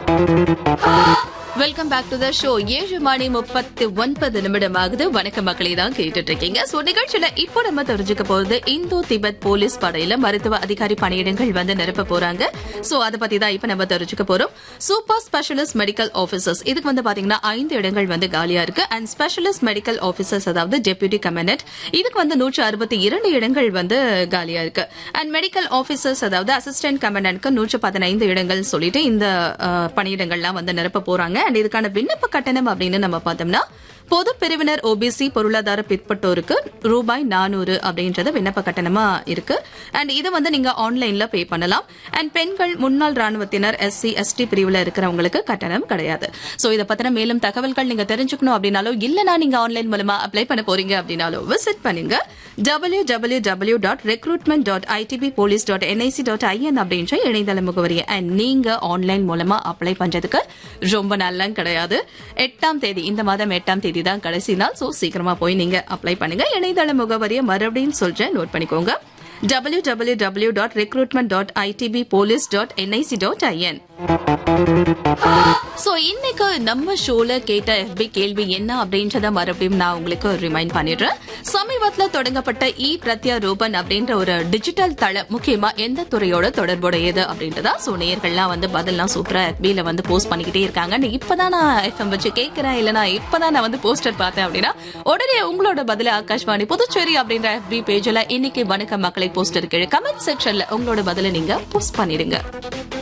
welcome back to the show ஏழு மணி முப்பத்தி ஒன்பது நிமிடம் ஆகுது வணக்க மக்களை தான் கேட்டுட்டு இருக்கீங்க சோ நிகழ்ச்சியில இப்போ நம்ம தெரிஞ்சுக்க போறது இந்தோ திபெத் போலீஸ் படையில மருத்துவ அதிகாரி பணியிடங்கள் வந்து நிரப்ப போறாங்க சோ அதை பத்தி தான் இப்ப நம்ம தெரிஞ்சுக்க போறோம் சூப்பர் ஸ்பெஷலிஸ்ட் மெடிக்கல் ஆபீசர்ஸ் இதுக்கு வந்து பாத்தீங்கன்னா ஐந்து இடங்கள் வந்து காலியா இருக்கு அண்ட் ஸ்பெஷலிஸ்ட் மெடிக்கல் ஆபீசர்ஸ் அதாவது டெபியூட்டி கமனட் இதுக்கு வந்து நூற்று அறுபத்தி இரண்டு இடங்கள் வந்து காலியா இருக்கு அண்ட் மெடிக்கல் ஆபீசர்ஸ் அதாவது அசிஸ்டன்ட் கமனன்ட்க்கு நூற்று பதினைந்து இடங்கள் சொல்லிட்டு இந்த அஹ், பணியிடங்கள்லாம் வந்து நிரப்ப போறாங்க அண்ட் இதுக்கான விண்ணப்ப கட்டணம் அப்படின்னு நம்ம பார்த்தோம்னா பொது பிரிவினர் ஓபிசி பொருளாதார பிற்பட்டோருக்கு ரூபாய் நானூறு அப்படின்றது விண்ணப்ப கட்டணமா இருக்கு அண்ட் இது வந்து நீங்க ஆன்லைன்ல பே பண்ணலாம் அண்ட் பெண்கள் முன்னாள் ராணுவத்தினர் எஸ்சி எஸ்டி பிரிவுல இருக்கிறவங்களுக்கு கட்டணம் கிடையாது சோ இதை பத்தின மேலும் தகவல்கள் நீங்க தெரிஞ்சுக்கணும் அப்படின்னாலோ இல்லனா நீங்க ஆன்லைன் மூலமா அப்ளை பண்ண போறீங்க அப்படின்னாலோ விசிட் பண்ணுங்க W W W dot recruitment dot ITB police dot NIC dot IN அப்படின்ற இணையதள முகவரி அண்ட் நீங்க ஆன்லைன் மூலமா அப்ளை பண்றதுக்கு ரொம்ப நல்ல கிடையாது எட்டாம் தேதி இந்த மாதம் எட்டாம் தேதி தான் கடைசி நாள் சோ சீக்கிரமா போய் நீங்க அப்ளை பண்ணுங்க இணையதள முகவரியை மறுபடியும் சொல்றேன் நோட் பண்ணிக்கோங்க W W W dot recruitment dot ITB police dot NIC dot IN so இன்னைக்கு நம்ம ஷோல கேட்ட FB கேள்வி என்ன அப்படின்றத மறுபடியும் நான் உங்களுக்கு ரிமைண்ட் பண்ணிடுறேன் சமீபத்துல தொடங்கப்பட்ட இ பிரத்யாரூபன் அப்படின்ற ஒரு டிஜிட்டல் தளம் முக்கியமா எந்த துறையோட தொடர்புடையது அப்படின்றதா சோ நேயர்கள்லாம் வந்து பதில்லாம் சூப்பரா FB-ல வந்து போஸ்ட் பண்ணிக்கிட்டே இருக்காங்க நீ இப்பதான் நான் எஃப்எம் வச்சு கேட்கிறேன் இல்லனா இப்பதான் நான் வந்து போஸ்டர் பார்த்தேன் அப்படின்னா உடனே உங்களோட பதில ஆகாஷ்வாணி புதுச்சேரி அப்படின்ற FB பேஜ்ல இன்னைக்கு வணக்கம் மக்களை போஸ்டர் கீழே கமெண்ட் செக்ஷன்ல உங்களோட பதில நீங்க போஸ்ட் பண்ணிடுங்க